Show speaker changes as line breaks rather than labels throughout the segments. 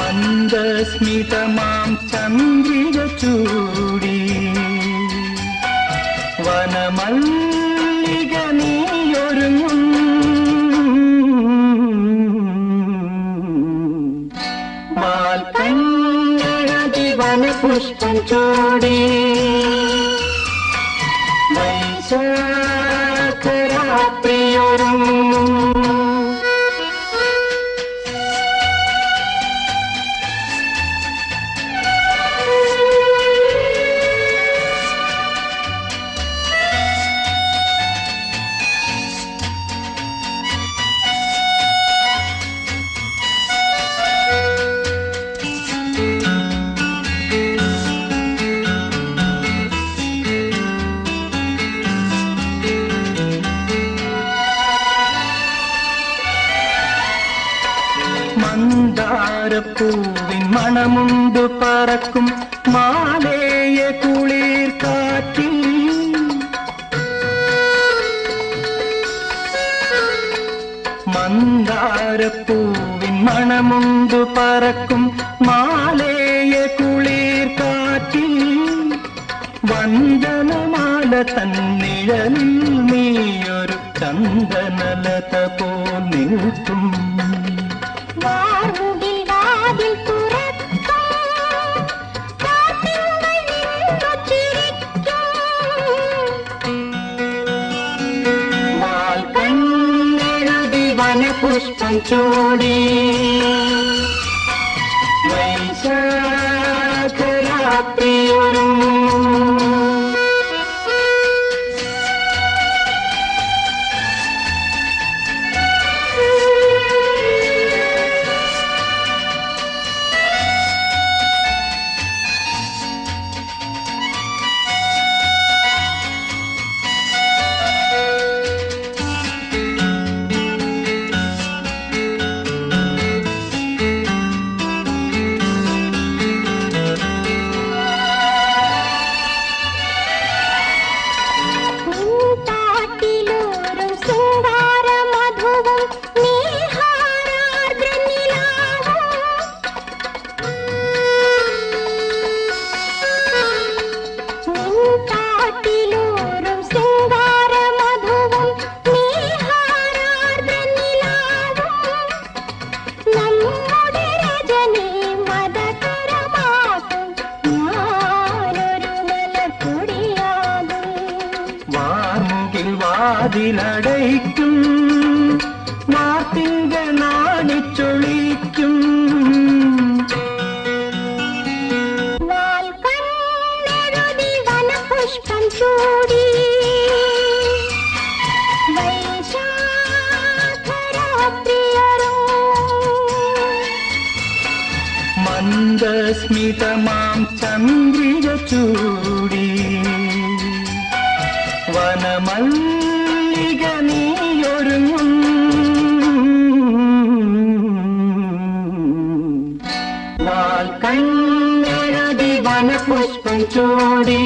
മന്ദസ്മിതമാം ചന്ദ്രിക ചൂടി വനമല്ലിക നീയൊരുങ്ങും വാൽക്കണ്ണഴകി വനപുഷ്പം ചൂടി വൈശാഖരാത്രിയൊരുങ്ങും മന്ദാരപ്പൂവിൻ മണമുണ്ടു പറക്കും മാലേയ കുളിർ കാറ്റിൽ മന്ദാരപ്പൂവിൻ മണമുണ്ടു പറക്കും മാലേയ കുളിർ കാറ്റിൽ വന്ദനമാല തന്നിഴലിൽ നീയൊരു ചന്ദനലത പോൽ നിൽക്കും
വാർമുകിൽ വാതിൽ തുറക്കും കാറ്റിന്മേൽ നിന്നു ചിരിക്കും
വാൽക്കണ്ണെഴുതി വനപുഷ്പം ചൂടി വൈശാഖരാത്രിയൊരുങ്ങും
നിൻതാട്ടിലൂറും ശൃംഗാരമധുവും നീഹാരാർദ്രനിലാവും. നിൻതാട്ടിലൂറും ശൃംഗാരമധുവും നീഹാരാർദ്രനിലാവും. നമ്മുടെ രജനി മതകരമാകും ഞാനൊരു മലക്കൊടിയാകും
വാർമുകിൽ വാതിലടയ്ക്കും വാർത്തിങ്ക നാണിച്ചൊളിക്കും
വാൽ കണ്ണെഴുതി വനപുഷ്പം ചൂടി വൈശാഖരാത്രിയറും
മന്ദസ്മിതമാം ചന്ദ്രിക ചൂടി വനമല്ലിക നീയൊരുങ്ങും വാൽക്കണ്ണെഴുതി വനപുഷ്പം ചൂടി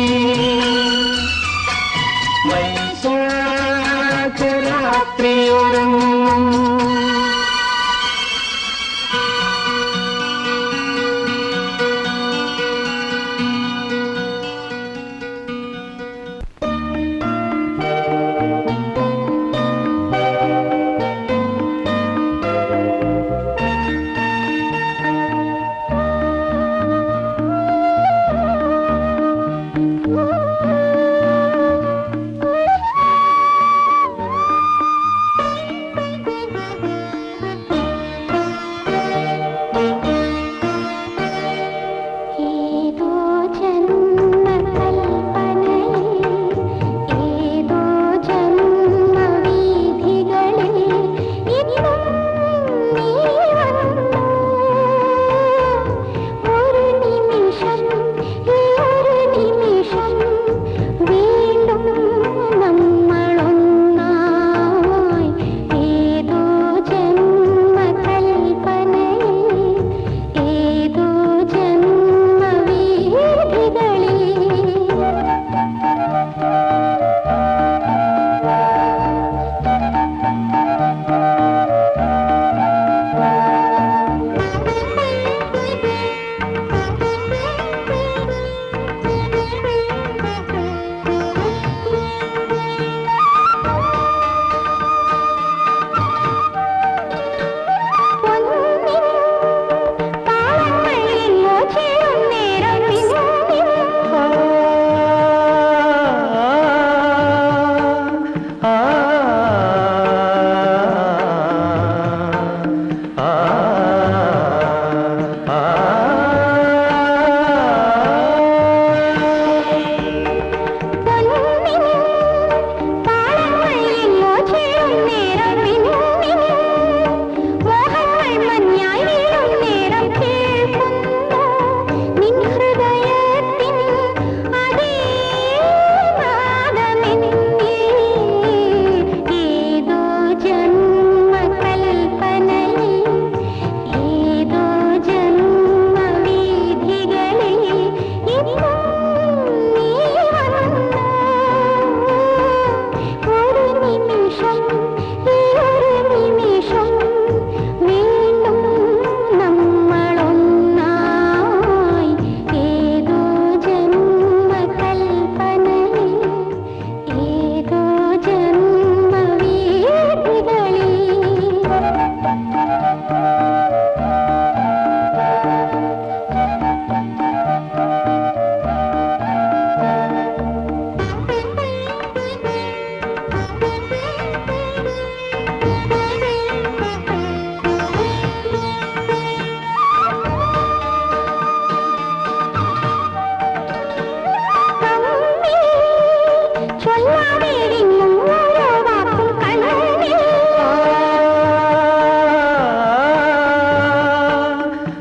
വൈശാഖരാത്രിയൊരുങ്ങും
ആ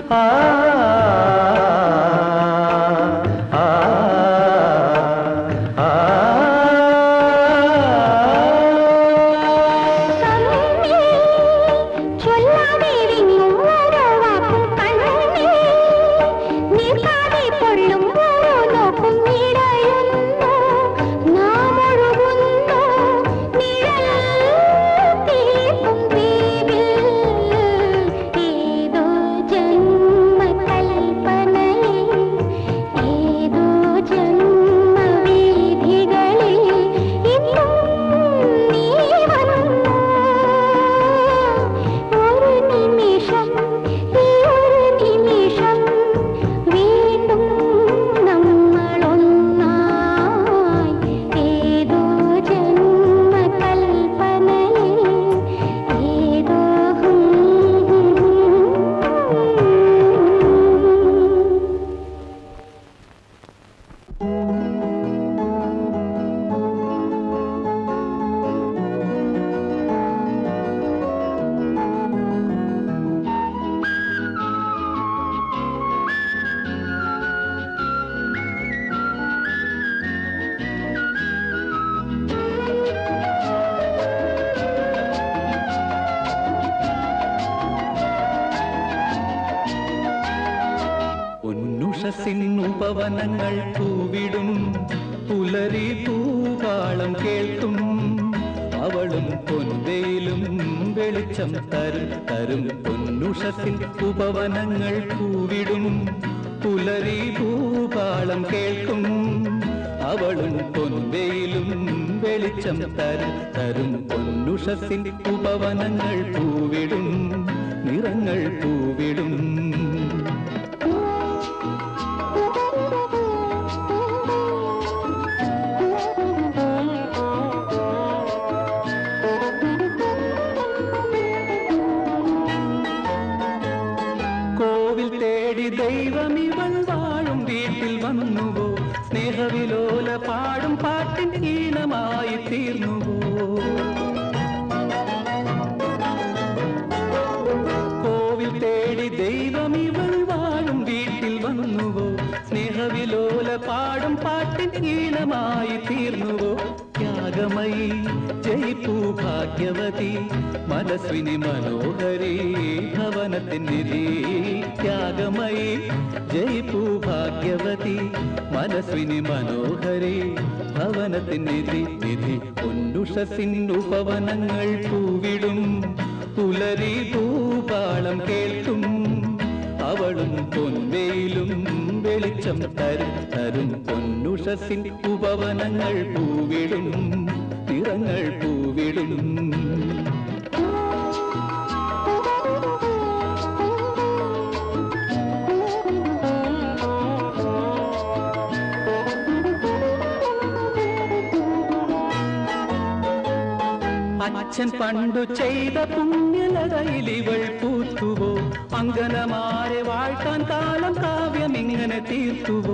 ആ ആ ആ
കണ്ണേ ചൊല്ലാതെ വിങ്ങും ഓരോ വാക്കും കണ്ണേ നീർക്കാതെ പൊള്ളും ഓരോ നോക്കും നിറയുന്നു നാം ഒഴുകുന്നു നിഴൽ തീർക്കും ദ്വീപിൽ ഏതോ ജന്മകൽപ്പനയിൽ ഏതോ ജന്മവീഥികളിൽ ഇന്നും നീ വന്നു ഒരു നിമിഷം ഈ ഒരു നിമിഷം വീണ്ടും നമ്മളൊന്നായി ഏതോ ജന്മകൽപ്പനയിൽ ഏതോ
ഉന്നുഷസിന്നുപവനങ്ങൾ പൂവിടും പുലരി പൂകാളം കേൾക്കും അവളും പൊൻവെയിലും വെളിച്ചം തരും തരും പൊന്നുഷസിൻ ഉപവനങ്ങൾ പൂവിടും പുലരി പൂകാളം കേൾക്കും അവളും പൊൻവെയിലും വെളിച്ചം തരും തരും പൊന്നുഷസിൻ ഉപവനങ്ങൾ പൂവിടും നിറങ്ങൾ പൂവിടും കോവിൽ തേടി ദൈവം ഇവൾ വാഴും വീട്ടിൽ വന്നുവോ സ്നേഹവിലോല പാടും പാട്ടിൻ ഈണമായി തീർന്നുവോ കോവിൽ തേടി ദൈവം ഇവൾ വാഴും വീട്ടിൽ വന്നുവോ സ്നേഹവിലോല പാടും പാട്ടിൻ ഈണമായി തീർന്നുവോ ത്യാഗമയി ജയിപ്പൂ ഭാഗ്യവതി മനസ്വിനി മനോഹരി ഭവനത്തിൻ നിധി ത്യാഗമയി ജയിപ്പൂ ഭാഗ്യവതി മനസ്വിനി മനോഹരി ഭവനത്തിൻ നിധി നിധി പൊന്നുഷസിൻ ഉപവനങ്ങൾ പൂവിടും പുലരി പൂപാളം കേൾക്കും അവളും പൊൻവെയിലും വെളിച്ചം തരും തരും പൊന്നുഷസിൻ ഉപവനങ്ങൾ പൂവിടും നിറങ്ങൾ പൂവിടും അച്ഛൻ പണ്ടു ചെയ്ത പുണ്യലതയിൽ ഇവൾ പൂത്തുവോ അങ്കനമാരെ വാഴ്ത്താൻ കാലം കാവ്യം ഇങ്ങനെ തീർത്തുവോ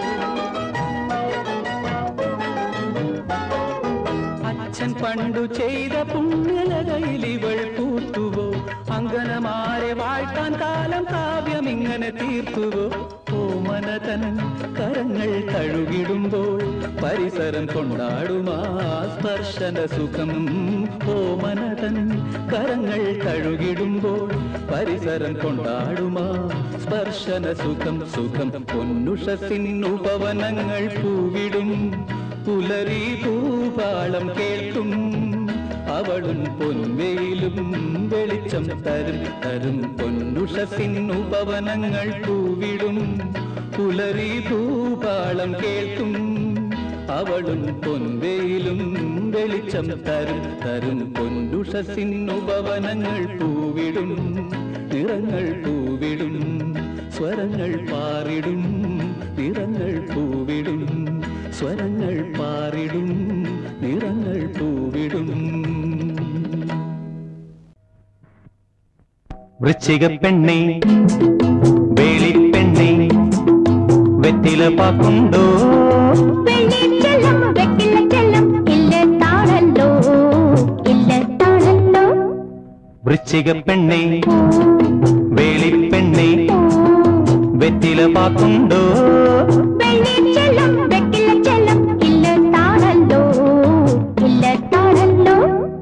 അച്ഛൻ പണ്ടു ചെയ്ത പുണ്യലതയിൽ ഇവൾ പൂത്തുവോ അങ്കനമാരെ വാഴ്ത്താൻ കാലം കാവ്യം ഇങ്ങനെ തീർത്തുവോ ഓമനതൻ കരങ്ങൾ കഴുകിടുമ്പോൾ പരിസരം കൊണ്ടാടുമാ സ്പർശന സുഖം ഓമനതൻ കരങ്ങൾ കഴുകിടുമ്പോൾ പരിസരം കൊണ്ടാടുമാ സ്പർശന സുഖം സുഖം പൊന്നുഷസിൻ ഉപവനങ്ങൾ പൂവിടും പുലരി പൂപാളം കേൾക്കും അവളും പൊൻവെയിലും വെളിച്ചം തരും തരും പൊന്നുഷസിൻ ഉപവനങ്ങൾ പൂവിടും പുലരി പൂപാളം കേൾക്കും അവളും പൊൻവെയിലും വെളിച്ചം തരും തരും പൊന്നുഷസിൻ ഉപവനങ്ങൾ പൂവിടും നിറങ്ങൾ പൂവിടും സ്വരങ്ങൾ പാറിടും നിറങ്ങൾ പൂവിടും സ്വരങ്ങൾ പാറിടും നിറങ്ങൾ പൂവിടും വൃശ്ചിക പെണ്ണെ വേളിപ്പെണ്ണെ വെറ്റില പാക്കുണ്ടോ
വെള്ളിച്ചെല്ലം വെട്ടിലച്ചെല്ലം ഇല്ല താഴല്ലോ ഇല്ല താഴല്ലോ
വൃശ്ചിക പെണ്ണെ വേളിപ്പെണ്ണെ
ഓ
വെറ്റില പാക്കുണ്ടോ
വെള്ളിച്ചെല്ലം വെക്കില്ല ചെല്ലം ഇല്ല താണല്ലോ ഇല്ല താണല്ലോ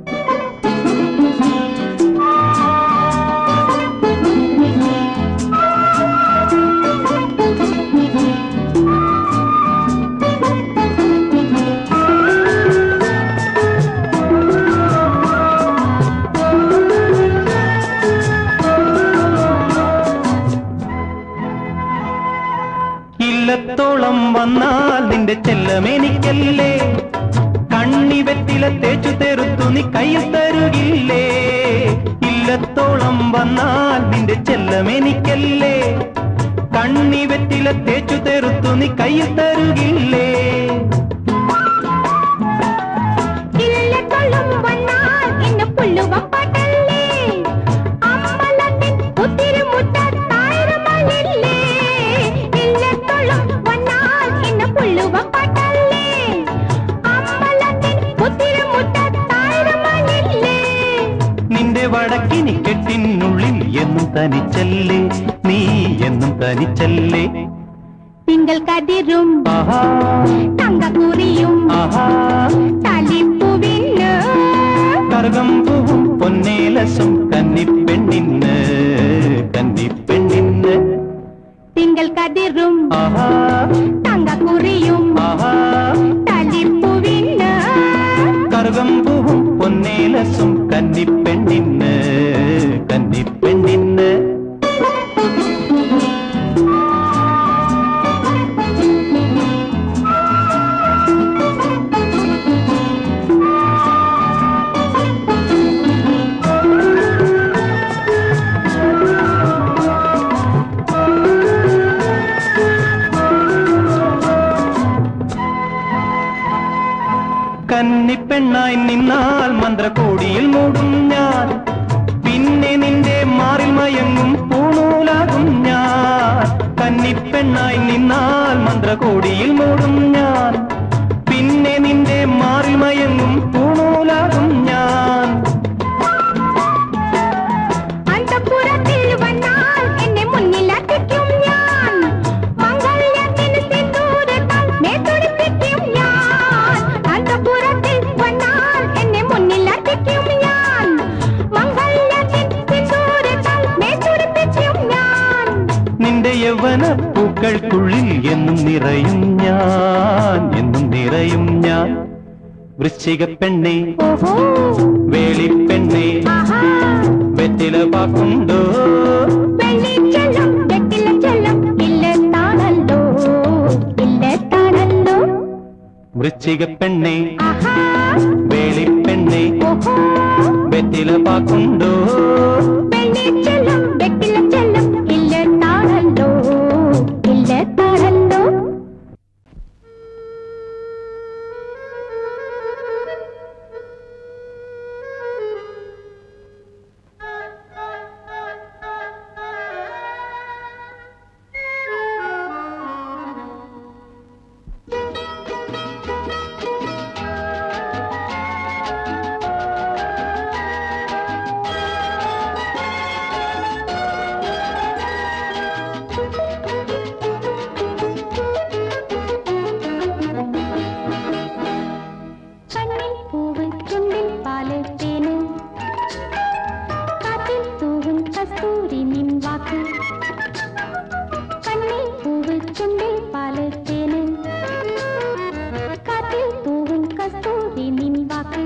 ഇല്ലത്തോളം വന്നാൽ നിന്റെ ചെല്ലമെനിക്കല്ലേ കണ്ണി വെറ്റില തേച്ചു തെറുത്തു നീ കയ്യിൽ തരുകില്ലേ ഇല്ലത്തോളം വന്നാൽ നിന്റെ ചെല്ലമെനിക്കല്ലേ കണ്ണി വെറ്റില തേച്ചു തെറുത്തു നീ കയ്യിൽ തരുകില്ലേ
ഇല്ലക്കൊള്ളും വന്നാൽ എന്നെ പുല്ലുവം പാട്ടല്ലേ അമ്പലത്തിൻ ഒത്തിരി മുറ്റത്തായിരമല്ലേ ഇല്ലക്കൊള്ളും വന്നാൽ എന്നെ പുല്ലുവം പാട്ടല്ലേ അമ്പലത്തിൻ ഒത്തിരി മുറ്റത്തായിരമല്ലേ
നിന്റെ വടക്കിനി കെട്ടിനുള്ളിൽ എന്നും തനിച്ചല്ലേ നീ എന്നും തനിച്ചല്ലേ
തിങ്കൾ കതിരും
ആഹാ
തങ്കക്കുറിയും
ആഹാ
തലിപ്പുവിന്
കറുകമ്പൂവും പൊന്നേലസും കന്നിപ്പെണ്ണിന്ന് കന്നിപ്പെണ്ണിന്ന്
തിങ്കൾ കതിരും
ആഹാ
തങ്കക്കുറിയും
ആഹാ
തലിപ്പുവിന്
കറുകമ്പൂവും പൊന്നേലസും കന്നിപ്പെണ്ണിന്ന് കന്നിപ്പെണ്ണിന്ന് കന്നിപ്പെണ്ണായി നിന്നാൽ മന്ത്രകോടിയിൽ മൂടും ഞാൻ പിന്നെ നിന്റെ മാറിൽ മയങ്ങും പൂണൂലാകും ഞാൻ കന്നിപ്പെണ്ണായി നിന്നാൽ മന്ത്രകോടിയിൽ മൂടും ഞാൻ പിന്നെ നിന്റെ മാറിൽ മയങ്ങും പൂണൂലാകും ഞാൻ
അന്തപുരത്തിൽ വന്നാൽ എന്നെ മുന്നിലെത്തിക്കും ഞാൻ മംഗല്യത്തിന് സിന്ദൂരത്താൽ മേത്തൊടിപ്പിക്കും ഞാൻ അന്തപുരത്തിൽ വന്നാൽ എന്നെ മുന്നിലെത്തിക്കും ഞാൻ മംഗല്യത്തിന് സിന്ദൂരത്താൽ മേത്തൊടിപ്പിക്കും ഞാൻ
നിന്റെ യൗവന പൂക്കൾക്കുള്ളിൽ എന്നും നിറയും ഞാൻ എന്നും നിറയും ഞാൻ വൃശ്ചിക പെണ്ണെ
ഓഹോ
വേളിപ്പെണ്ണെ
ആഹാ
വെറ്റില പാക്കുണ്ടോ
വെള്ളിച്ചെല്ലം വെട്ടില ചെല്ലം ഇല്ല താണല്ലോ ഇല്ല താണല്ലോ
വൃശ്ചിക പെണ്ണെ
ആഹാ
വേളിപ്പെണ്ണെ
ഓഹോ
വെറ്റില പാക്കുണ്ടോ
വെള്ളിച്ചെല്ലം വെട്ടില ചെല്ലം ഇല്ല താണല്ലോ ഇല്ല താണല്ലോ കണ്ണിൽ പൂവ് ചുണ്ടിൽ പാല് തേന് കാറ്റിൽ തൂവും കസ്തൂരി നിൻ വാക്ക് കണ്ണിൽ പൂവ് ചുണ്ടിൽ പാല് തേന് കാറ്റിൽ തൂവും കസ്തൂരി നിൻ വാക്ക്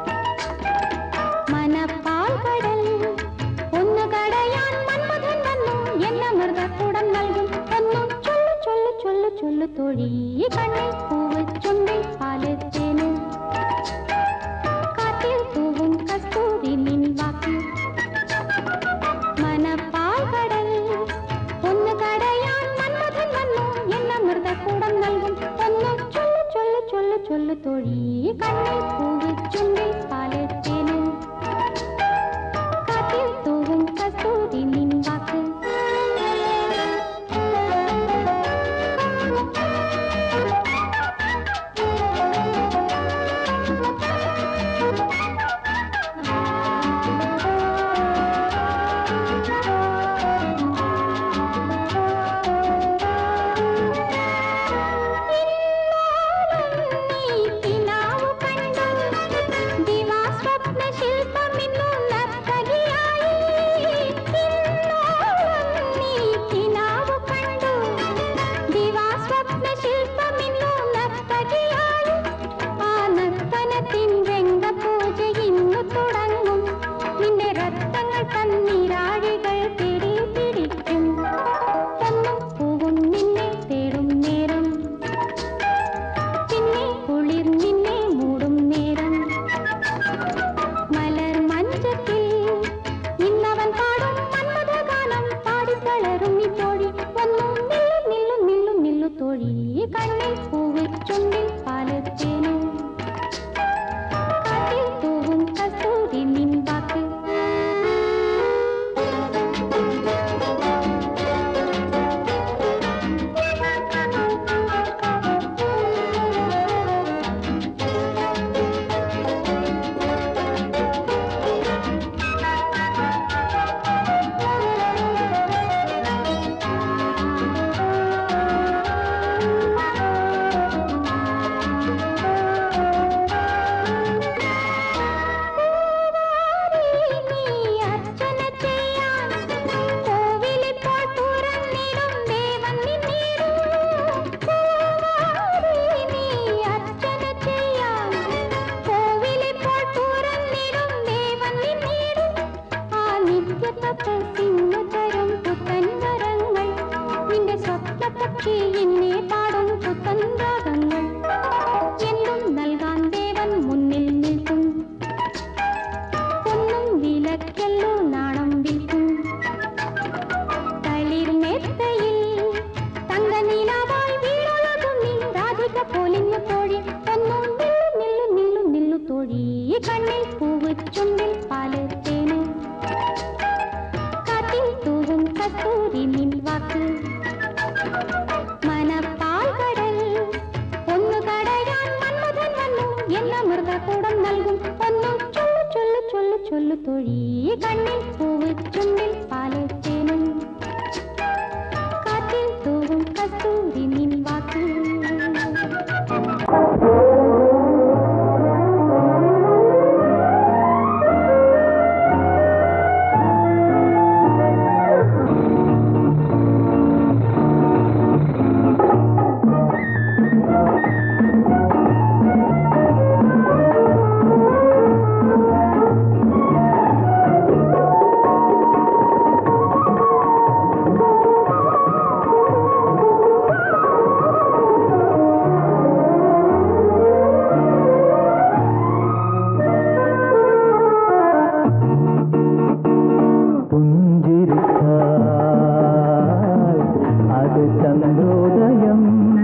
മനപ്പാൽ കടൽ ഒന്ന് കടയാൻ മന്മഥൻ വന്നു എന്ന മൃഗക്കൂടം നൽകും ഒന്നു ചൊല്ലു ചൊല്ലു ചൊല്ലു ചൊല്ലു തൊഴി കണ്ണിൽ പൂവ് ചുണ്ടിൽ പാല് തേന് കാറ്റിൽ തൂവും കസ്തൂരി നിൻ വാക്ക് മനപ്പാൽ കടൽ ഒന്ന് കടയാൻ മന്മഥൻ വന്നു എന്ന മൃഗക്കൂടം നൽകും ഒന്ന് ചൊല്ലു ചൊല്ലു ചൊല്ലു ചൊല്ലു തൊഴി കണ്ണിൽ പൂവ് ചുണ്ടിൽ പാല് തേന് കാറ്റിൽ തൂവും കസ്തൂരി നിൻ വാക്ക് തരും ഈ തോഴി ഒന്നു നില്ലു നില്ലു നില്ലു നില്ലു തോഴി കണ്ണിൽ പൂവ് ചുണ്ടിൽ പാല് തേന് കാറ്റിൽ തൂവും കസ്തൂരി നിൻവാക്ക് നീ അർച്ചന ചെയ്യാൻ കോവിലിപ്പോൾ തുറന്നിടും ദേവൻ നിന്നിടും നീ അർച്ചന ചെയ്യാൻ കോവിലിപ്പോൾ തുറന്നിടും ദേവൻ നിന്നിടും ആ നിത്യ തപസ്സിന്നു തരും പുത്തൻ വരങ്ങൾ നിന്റെ സ്വപ്ന പക്ഷി എന്നെ പാടും പുത്തൻ രാഗങ്ങൾ എന്തും നൽകാൻ ദേവൻ മുന്നിൽ നിൽക്കും ഒന്നും വിലക്കല്ലോ നാണം വിൽക്കും തളിർ മെത്തയിൽ തങ്ക നീലാവായി വീടൊഴുകും നീ രാധിക പോലിന്നു തോഴി ഒന്നും നില്ലു നില്ലു നില്ലു നില്ലു തോഴി കണ്ണിൽ പൂവ് ചുണ്ടിൽ പാല് തേന് കാറ്റിൽ തൂവും കസ്തൂരി നിൻ വാക്ക് മനപ്പാൽ കടൽ ഒന്നു കടയാൻ മന്മഥൻ വന്നു എന്ന മൃഗകൂടം നൽകും ഒന്നു ചൊല്ലു ചൊല്ലു ചൊല്ലു ചൊല്ലു തൊഴി കണ്ണിൽ പൂവ് ചുണ്ടിൽ പാല് തേനും കാറ്റിൽ തൂവും കസ്തൂരി നിൻ വാക്ക്
പുഞ്ചിരിച്ചാൽ അത് ചന്ദ്രോദയം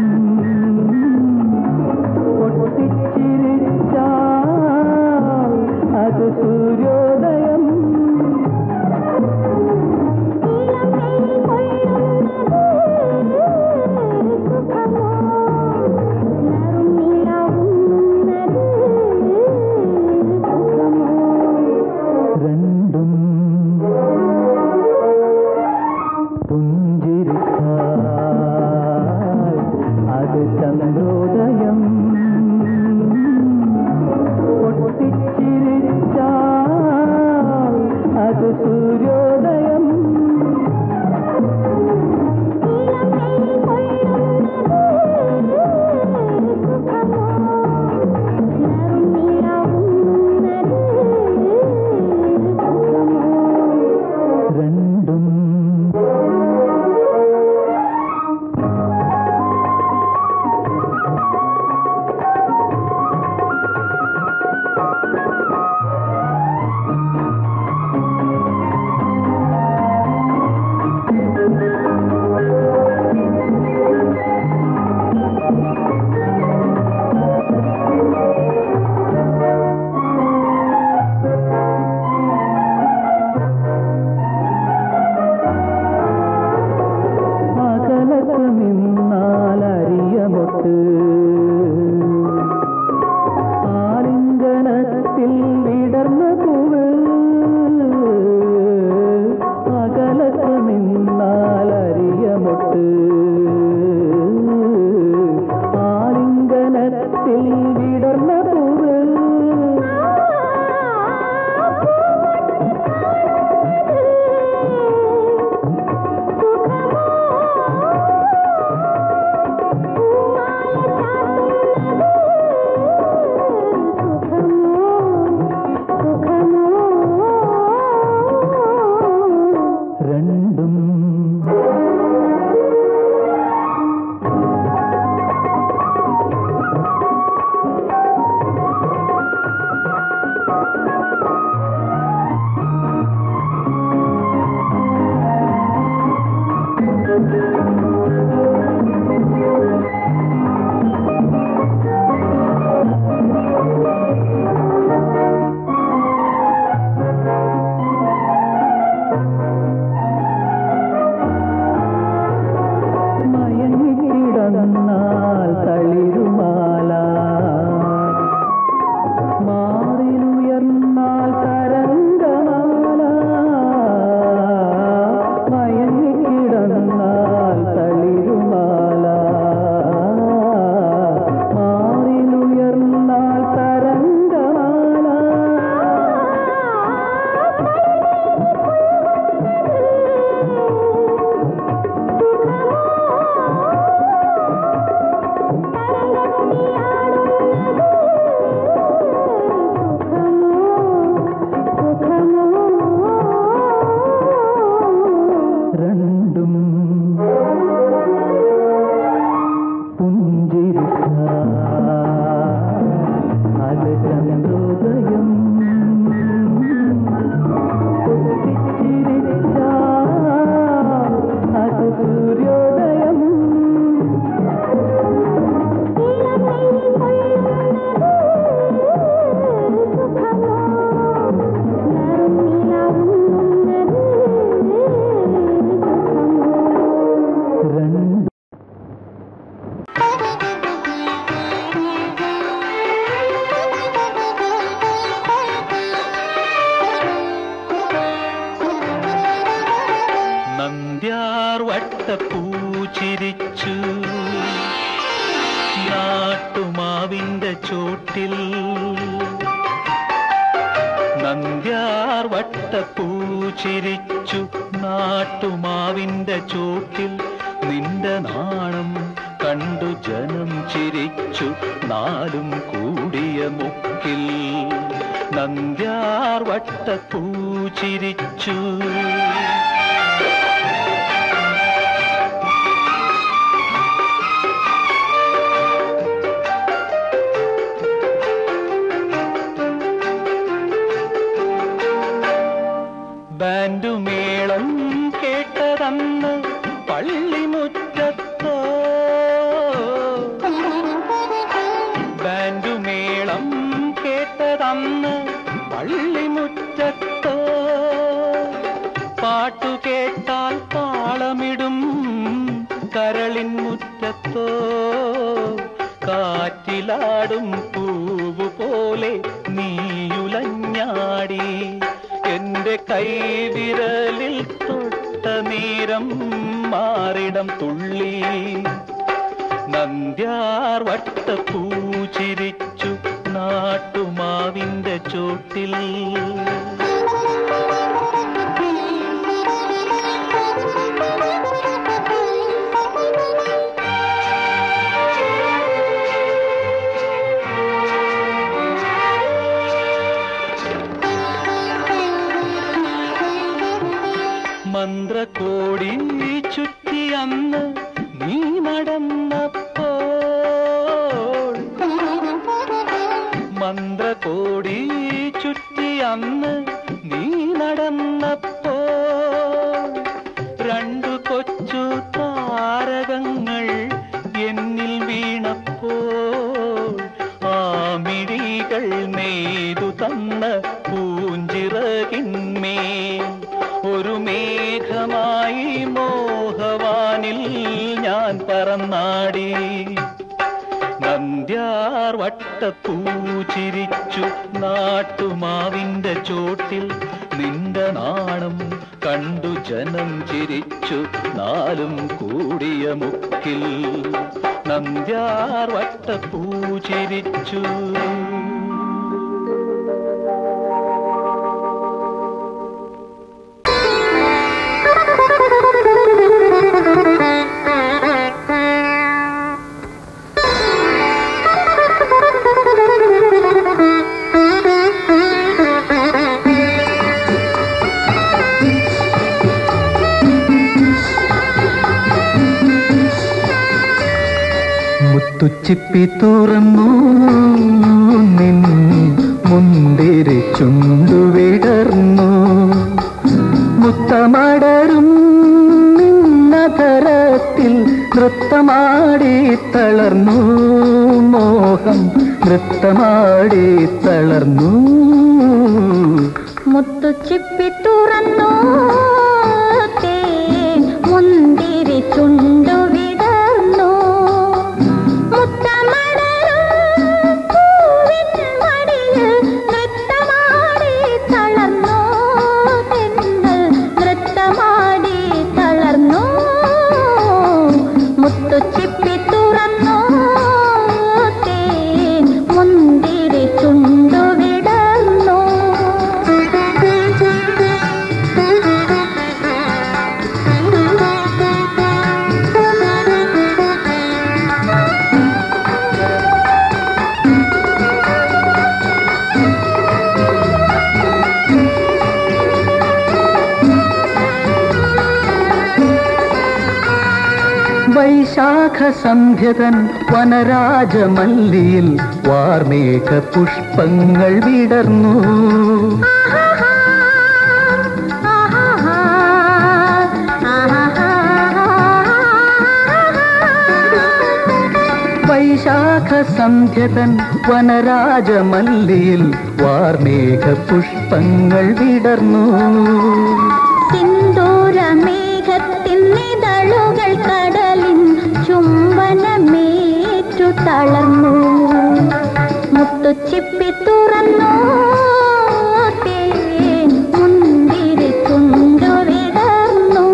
പൊട്ടിച്ചിരിച്ചാൽ അത് സൂര്യോദയം രണ്ടും പുഞ്ചിരിച്ചാൽ അത് ചന്ദ്രോദയം പൊട്ടിച്ചിരിച്ചാൽ അത് സൂര്യോദയം രണ്ടും അകലത്ത് നിന്നാലറിയമൊട്ട് ആലിംഗനത്തിൽ വിടർന്ന പൂവ് അകലത്ത് നിന്നാലറിയമൊട്ട് ആലിംഗനത്തിൽ വിടർന്ന പൂവ്
സുഖമോ
മയങ്ങിക്കിടന്നാൽ തളിരുമാല മാറിലുയർന്നാൽ തരംഗമാല മയങ്ങിക്കിടന്നാൽ തളിരുമാല മാറിലുയർന്നാൽ തരംഗമാല രണ്ടും പുഞ്ചിരിച്ച അത് ചന്ദ്രോദയം പൊട്ടിച്ചിരിച്ച അത് സൂര്യോദയം രണ്ട്
നന്ദ്യാർ വട്ടപ്പൂച്ചിരിച്ചു നാട്ടുമാവിന്റെ ചോട്ടിൽ നന്ദ്യാർ വട്ടപ്പൂച്ചിരിച്ചു നാട്ടുമാവിന്റെ ചോട്ടിൽ നിന്റെ നാണം കണ്ടു ജനം ചിരിച്ചു നാലും കൂടിയ മുക്കിൽ നന്ദ്യാർ വട്ടപ്പൂച്ചിരിച്ചു ബാൻഡുമേളം കേട്ടതന്ന് പള്ളിമുറ്റത്തോ ബാൻഡുമേളം കേട്ടതന്ന് പള്ളിമുറ്റത്തോ പാട്ടു കേട്ടാൽ താളമിടും കരളിൻ മുറ്റത്തോ കാറ്റിലാടും പൂവ് പോലെ നീയുലഞ്ഞാടി എന്റെ കൈവിരലിൽ തൊട്ട നേരം മാറിടം തുള്ളി നന്ദ്യാർ വട്ടപ്പൂച്ചിരിച്ചു നാട്ടുമാവിന്റെ ചോട്ടിൽ മന്ത്രകോടി ചുറ്റി അന്ന് നീ നടന്നപ്പോൾ മന്ത്രകോടി ചുറ്റി അന്ന് നീ നടന്നപ്പോൾ രണ്ടു കൊച്ചു താരകങ്ങൾ എന്നിൽ വീണപ്പോൾ ആ മിഴികൾ നെയ്തു തന്ന പൂഞ്ചിറകിന്മേൽ ഒരു മേഘമായി മോഹവാനിൽ ഞാൻ പറന്നാടി നന്ദ്യാർ വട്ടപ്പൂച്ചിരിച്ചു നാട്ടുമാവിന്റെ ചോട്ടിൽ നിന്റെ നാണം കണ്ടു ജനം ചിരിച്ചു നാലും കൂടിയ മുക്കിൽ നന്ദ്യാർ വട്ടപ്പൂച്ചിരിച്ചു
മുത്തുച്ചിപ്പി തുറന്നു നിൻ മുന്തിരി ചുണ്ടുവിടർന്നു മുത്തമടരും നിന്നധര നൃത്തമാടി തളർന്നു മോഹം നൃത്തമാടി തളർന്നു
മുത്തു ചിപ്പി തുറന്നു തേൻ മുന്തിരി ചുണ്ടു വിടർന്നു മുത്തമടരും പൂവിൻ മടിയിൽ നൃത്തമാടി തളർന്നു തെന്നൽ നൃത്തമാടി തളർന്നു മുത്തു ചിപ്പി തുറന്നു തേൻ മുന്തിരി ചുണ്ടു വിടർന്നു
വൈശാഖ സന്ധ്യതൻ വനരാജമല്ലിയിൽ വാർമേഘ പുഷ്പങ്ങൾ വിടർന്നു വൈശാഖ സന്ധ്യതൻ വനരാജമല്ലിയിൽ വാർമേഘ പുഷ്പങ്ങൾ വിടർന്നു
സിന്ദൂരമേഘത്തിൻ നിതളുകൾ കടലിൻ ചുംബനമേറ്റു തളർന്നു മുത്തുച്ചിപ്പി തുറന്നു തേൻ മുന്തിരി ചുണ്ടു വിടർന്നു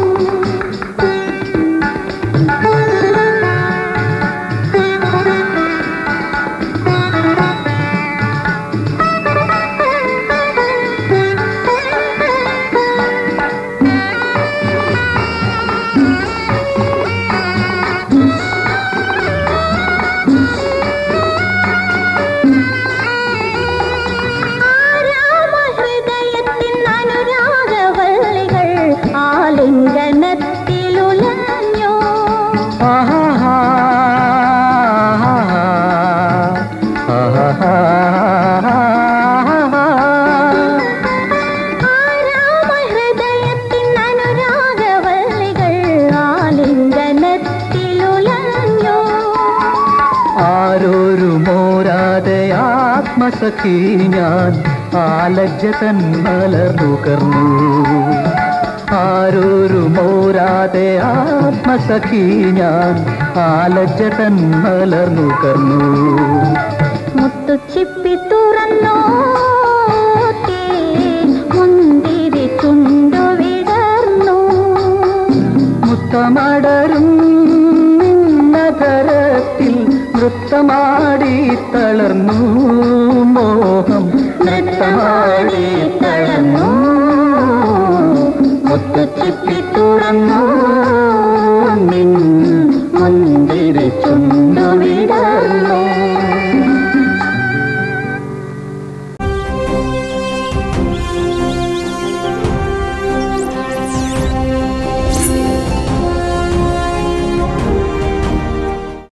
ആരാമഹൃദയത്തിൻ അനുരാഗവല്ലികൾ ആലിംഗനത്തിലുലഞ്ഞു
ആഹാഹാ, ആഹാഹാ.
ആരാമഹൃദയത്തിൻ അനുരാഗവല്ലികൾ ആലിംഗനത്തിലുലഞ്ഞു
ആരോരുമോരാതെ ആത്മസഖി ഞാൻ ആലജ്ജ തൻ മലർന്നുകർന്നു ആരോരുമോരാതെ ആത്മസഖി ഞാൻ ആലജ്ജ തൻ മലർന്നുകർന്നു
മുത്തുച്ചിപ്പി തുറന്നു തേൻ മുന്തിരി ചുണ്ടു വിടർന്നു
മുത്തമടരും നഗരത്തിൽ നൃത്തമാടി തളർന്നു മോഹം നൃത്തമാടി തളർന്നു മുത്തുച്ചിപ്പി തുറന്നു